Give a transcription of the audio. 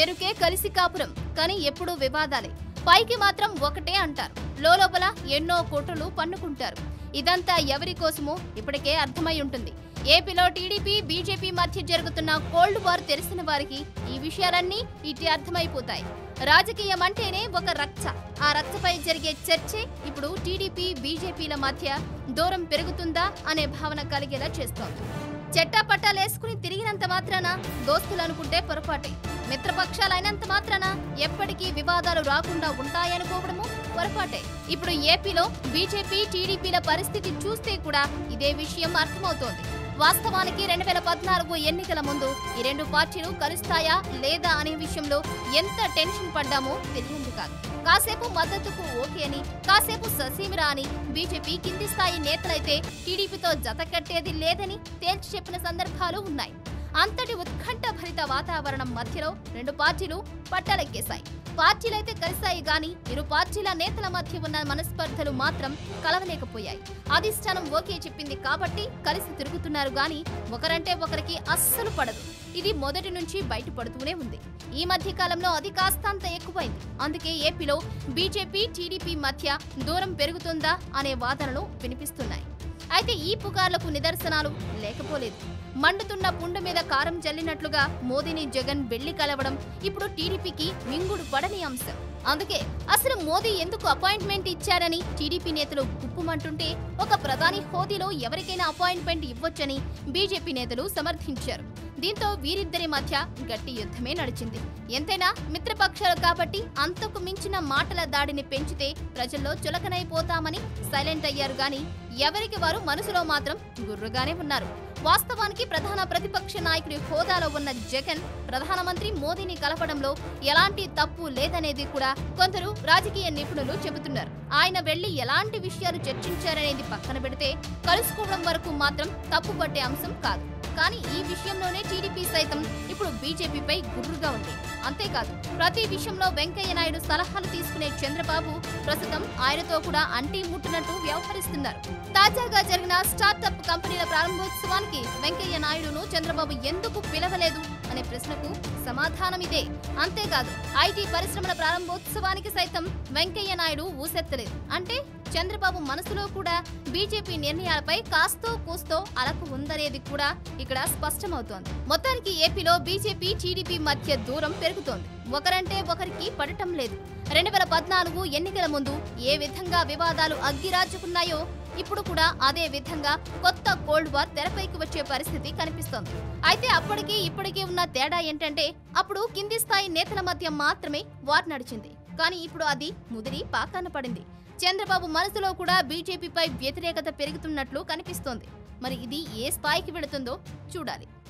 పేరుకే కలిసి కాపురం కానీ ఎప్పుడూ వివాదాలే పైకి మాత్రం ఒకటే అంటారు లోపల ఎన్నో కుట్రలు పన్నుకుంటారు ఇదంతా ఎవరి కోసమో ఇప్పటికే అర్థమై ఉంటుంది ఏపీలో టీడీపీ బీజేపీ మధ్య జరుగుతున్న కోల్డ్ వార్ తెలిసిన వారికి ఈ విషయాలన్నీ ఇట్టి అర్థమైపోతాయి రాజకీయం అంటేనే ఒక రచ్చ ఆ రచ్చపై జరిగే చర్చే ఇప్పుడు టీడీపీ బీజేపీల మధ్య దూరం పెరుగుతుందా అనే భావన కలిగేలా చేస్తోంది చెట్టాపట్టాలేసుకుని తిరిగినంత మాత్రాన దోస్తులు అనుకుంటే పొరపాటే మిత్రపక్షాలైనంత మాత్రాన ఎప్పటికీ వివాదాలు రాకుండా ఉంటాయనుకోవడము పొరపాటే ఇప్పుడు ఏపీలో బీజేపీ టీడీపీల పరిస్థితి చూస్తే కూడా ఇదే విషయం అర్థమవుతోంది వాస్తవానికి రెండు వేల పద్నాలుగు ఎన్నికల ముందు ఈ రెండు పార్టీలు కలుస్తాయా లేదా అనే విషయంలో ఎంత టెన్షన్ పడ్డామో తెలియంది కాదు కాసేపు మద్దతుకు ఓకే అని కాసేపు ససీమిరా అని బీజేపీ కింది స్థాయి నేతలైతే టీడీపీతో జత కట్టేది లేదని తేల్చి చెప్పిన సందర్భాలు ఉన్నాయి అంతటి ఉత్కంఠ భరిత వాతావరణం మధ్యలో రెండు పార్టీలు పట్టాలెక్కేశాయి పార్టీలైతే కలిశాయి గాని ఇరు పార్టీల నేతల మధ్య ఉన్న మనస్పర్ధలు మాత్రం కలవలేకపోయాయి అధిష్టానం ఓకే చెప్పింది కాబట్టి కలిసి తిరుగుతున్నారు గాని ఒకరంటే ఒకరికి అస్సలు పడదు ఇది మొదటి నుంచి బయటపడుతూనే ఉంది ఈ మధ్య కాలంలో అది కాస్తంత ఎక్కువైంది అందుకే ఏపీలో బీజేపీ టీడీపీ మధ్య దూరం పెరుగుతుందా అనే వాదనలు వినిపిస్తున్నాయి అయితే ఈ పుకార్లకు నిదర్శనాలు లేకపోలేదు మండుతున్న పుండు మీద కారం చల్లినట్లుగా మోదీని జగన్ వెళ్లి కలవడం ఇప్పుడు టీడీపీకి మింగుడు పడని అంశం అందుకే అసలు మోదీ ఎందుకు అపాయింట్మెంట్ ఇచ్చారని టీడీపీ నేతలు గుప్పుమంటుంటే ఒక ప్రధాని హోదీలో ఎవరికైనా అపాయింట్మెంట్ ఇవ్వొచ్చని బీజేపీ నేతలు సమర్థించారు దీంతో వీరిద్దరి మధ్య గట్టి యుద్ధమే నడిచింది ఎంతైనా మిత్రపక్షాలు కాబట్టి అంతకు మించిన మాటల దాడిని పెంచితే ప్రజల్లో చులకనైపోతామని సైలెంట్ అయ్యారు గాని ఎవరికి వారు మనసులో మాత్రం గుర్రుగానే ఉన్నారు వాస్తవానికి ప్రధాన ప్రతిపక్ష నాయకుడి హోదాలో ఉన్న జగన్ ప్రధానమంత్రి మోదీని కలపడంలో ఎలాంటి తప్పు లేదనేది కూడా కొందరు రాజకీయ నిపుణులు చెబుతున్నారు ఆయన వెళ్లి ఎలాంటి విషయాలు చర్చించారనేది పక్కన పెడితే కలుసుకోవడం వరకు మాత్రం తప్పు పట్టే అంశం కాదు కానీ ఈ విషయంలోనే టీడీపీ సైతం ఇప్పుడు బీజేపీపై గుర్రుగా ఉంది అంతేకాదు ప్రతి విషయంలో వెంకయ్య నాయుడు సలహాలు తీసుకునే చంద్రబాబు ప్రస్తుతం ఆయనతో కూడా అంటీ ముట్టినట్టు వ్యవహరిస్తున్నారు తాజాగా జరిగిన స్టార్టప్ కంపెనీల ప్రారంభోత్సవానికి వెంకయ్య నాయుడును చంద్రబాబు ఎందుకు పిలవలేదు అనే ప్రశ్నకు సమాధానం ఇదే అంతేకాదు ఐటీ పరిశ్రమల ప్రారంభోత్సవానికి సైతం వెంకయ్య నాయుడు ఊసెత్తలేదు అంటే చంద్రబాబు మనసులో కూడా బీజేపీ నిర్ణయాలపై కాస్తో కూస్తో అలకు ఉందనేది కూడా ఇక్కడ స్పష్టమవుతోంది మొత్తానికి ఏపీలో బీజేపీ టీడీపీ మధ్య దూరం పెరుగుతోంది ఒకరంటే ఒకరికి పడటం లేదు రెండు వేల పద్నాలుగు ఎన్నికల ముందు ఏ విధంగా వివాదాలు అగ్గిరాజుకున్నాయో ఇప్పుడు కూడా అదే విధంగా కొత్త కోల్డ్ వార్ తెరపైకి వచ్చే పరిస్థితి కనిపిస్తోంది అయితే అప్పటికి ఇప్పటికీ ఉన్న తేడా ఏంటంటే అప్పుడు కింది స్థాయి నేతల మధ్య మాత్రమే వార్ నడిచింది కానీ ఇప్పుడు అది ముదిరి పాకాన పడింది చంద్రబాబు మనసులో కూడా బీజేపీపై వ్యతిరేకత పెరుగుతున్నట్లు కనిపిస్తోంది మరి ఇది ఏ స్థాయికి వెళుతుందో చూడాలి